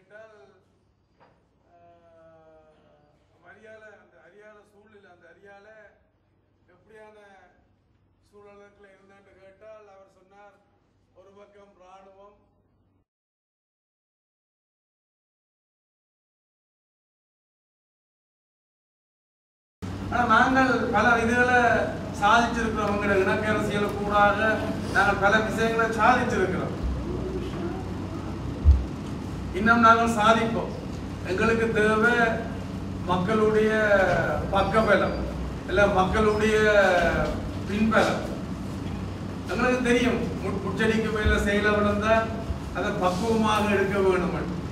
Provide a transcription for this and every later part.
கேட்டால் ஆஹ், அரியால அந்த அரியால சூழ்நிலை அந்த அரியால எப்படியான சூழலுக்குள்ள இருந்தான்னு கேட்டால் அவர் சொன்னார் ஒரு பக்கம் ராணுவம் ஆனா நாங்கள் பல இதுகளை சாதிச்சிருக்கிறோம் எங்களோட இணக்க அரசியல் கூடாக நாங்கள் பல விஷயங்களை சாதிச்சிருக்கிறோம் இன்னும் நாங்கள் சாதிப்போம் எங்களுக்கு தேவை மக்களுடைய பக்கபலம் இல்ல மக்களுடைய பின்பலம் எங்களுக்கு தெரியும் மு- முச்சடிக்கு மேல செயல விழுந்தால் அதை பக்குவமாக எடுக்க வேண்டும்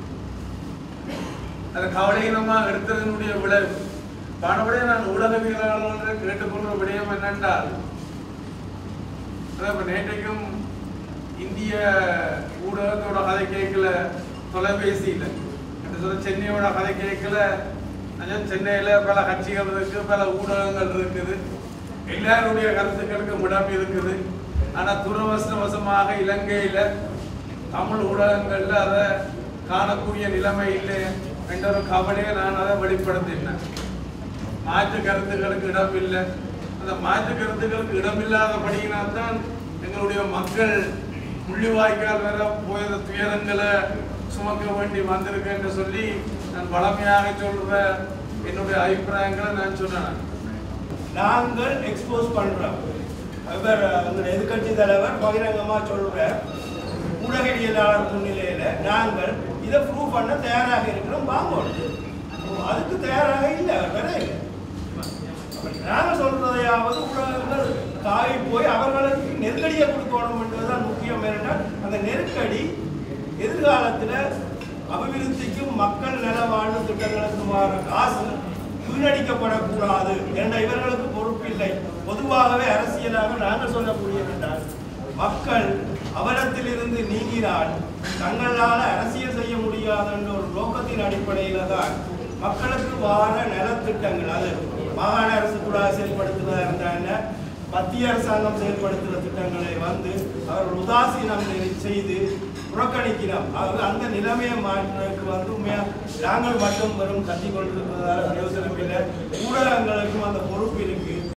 அதை கவலையினமாக எடுத்ததனுடைய விளைவு பணபடியே நான் ஊடகவியலாளர்கள் கேட்டுக்கொள்ற விடயம் என்னென்றால் அதான் இப்ப நேற்றைக்கும் இந்திய ஊடகத்தோட கதை கேட்கல தொலைபேசியில் என்று சொல்ல சென்னையோட கதை கேட்கல அதான் சென்னையில பல கட்சிகள் இருக்கு பல ஊடகங்கள் இருக்குது எல்லாருடைய கருத்துக்களுக்கும் இடம் இருக்குது ஆனா துரவசவசமாக இலங்கையில தமிழ் ஊடகங்கள்ல அதை காணக்கூடிய நிலைமை இல்லை என்ற ஒரு கவலையை நான் அதை வெளிப்படுத்தினேன் மாற்று கருத்துக்களுக்கு இடம் இல்லை அந்த மாற்று கருத்துக்களுக்கு இடம் இல்லாதபடியினால் தான் எங்களுடைய மக்கள் முள்ளிவாய்க்கால் வர போய் அந்த துயரங்களை சுமக்க வேண்டி வந்திருக்கு என்று சொல்லி நான் வளமையாக சொல்ற என்னுடைய அபிப்பிராயங்களை நான் சொன்னேன் நாங்கள் எக்ஸ்போஸ் பண்றோம் அவர் எங்களுடைய எதிர்கட்சி தலைவர் பகிரங்கமா சொல்ற ஊடகவியலாளர் முன்னிலையில நாங்கள் இதை ப்ரூவ் பண்ண தயாராக இருக்கிறோம் வாங்கணும் அதுக்கு தயாராக இல்லை அவர் வர இல்லை அப்ப நாங்க சொல்றதையாவது ஊடகங்கள் தாவி போய் அவர்களுக்கு நெருக்கடியை கொடுக்கணும் என்பதுதான் முக்கியம் என்றால் அந்த நெருக்கடி எதிர்காலத்துல அபிவிருத்திக்கும் மக்கள் நல வாழ்வு திட்டங்களுக்கு வர காசு வீணடிக்கப்படக்கூடாது என்ற இவர்களுக்கு பொறுப்பில்லை பொதுவாகவே அரசியலாக நாங்கள் சொல்லக்கூடியது என்றால் மக்கள் அவலத்திலிருந்து நீங்கினால் தங்களால் அரசியல் செய்ய முடியாது என்ற ஒரு நோக்கத்தின் அடிப்படையில தான் மக்களுக்கு வார நலத்திட்டங்கள் அது மாகாண அரசு கூட செயல்படுத்துவதா இருந்தாங்க மத்திய அரசாங்கம் செயல்படுத்துகிற திட்டங்களை வந்து அவர்கள் உதாசீனம் செய்து புறக்கணிக்கிறோம் ஆகவே அந்த நிலைமையை மாற்றுவதற்கு வந்து உண்மையா நாங்கள் மட்டும் வெறும் கத்திக் கொண்டிருப்பதால் பிரயோஜனம் இல்லை ஊடகங்களுக்கும் அந்த பொறுப்பு இருக்கு